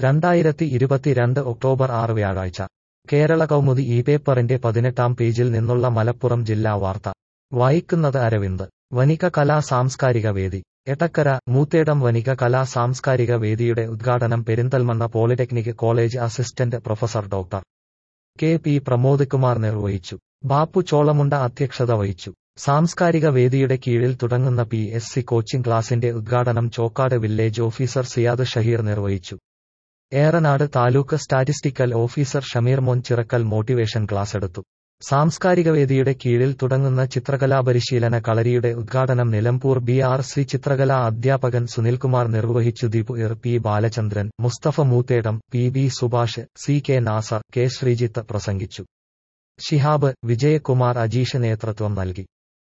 രണ്ടായിരത്തി ഇരുപത്തിരണ്ട് ഒക്ടോബർ ആറ് വ്യാഴാഴ്ച കേരള കൗമുദി ഈ പേപ്പറിന്റെ പതിനെട്ടാം പേജിൽ നിന്നുള്ള മലപ്പുറം ജില്ലാ വാർത്ത വായിക്കുന്നത് അരവിന്ദ് വനിക കലാ സാംസ്കാരിക വേദി എടക്കര മൂത്തേടം വനിക കലാ സാംസ്കാരിക വേദിയുടെ ഉദ്ഘാടനം Perinthalmanna polytechnic college assistant professor doctor K P Pramod Kumar നിർവഹിച്ചു ബാപ്പു ചോളമുണ്ട അധ്യക്ഷത വഹിച്ചു സാംസ്കാരിക വേദിയുടെ കീഴിൽ തുടങ്ങുന്ന പി എസ് സി കോച്ചിംഗ് ക്ലാസിന്റെ ഉദ്ഘാടനം ചോക്കാട് വില്ലേജ് ഓഫീസർ സിയാദ് ഷഹീർ നിർവഹിച്ചു ഏറനാട് താലൂക്ക് സ്റ്റാറ്റിസ്റ്റിക്കൽ ഓഫീസർ ഷമീർ മോൻ ചിറക്കൽ മോട്ടിവേഷൻ ക്ലാസ് എടുത്തു സാംസ്കാരിക വേദിയുടെ കീഴിൽ തുടങ്ങുന്ന ചിത്രകലാ പരിശീലന കളരിയുടെ ഉദ്ഘാടനം നിലമ്പൂർ ബി ആർ സി ചിത്രകലാ അധ്യാപകൻ സുനിൽകുമാർ നിർവഹിച്ചു ദീപു ഇർ P Balachandran Musthafa Moothedam P B Subhash C K Nasar K Sreejith പ്രസംഗിച്ചു ഷിഹാബ് വിജയകുമാർ അജീഷ് നേതൃത്വം നൽകി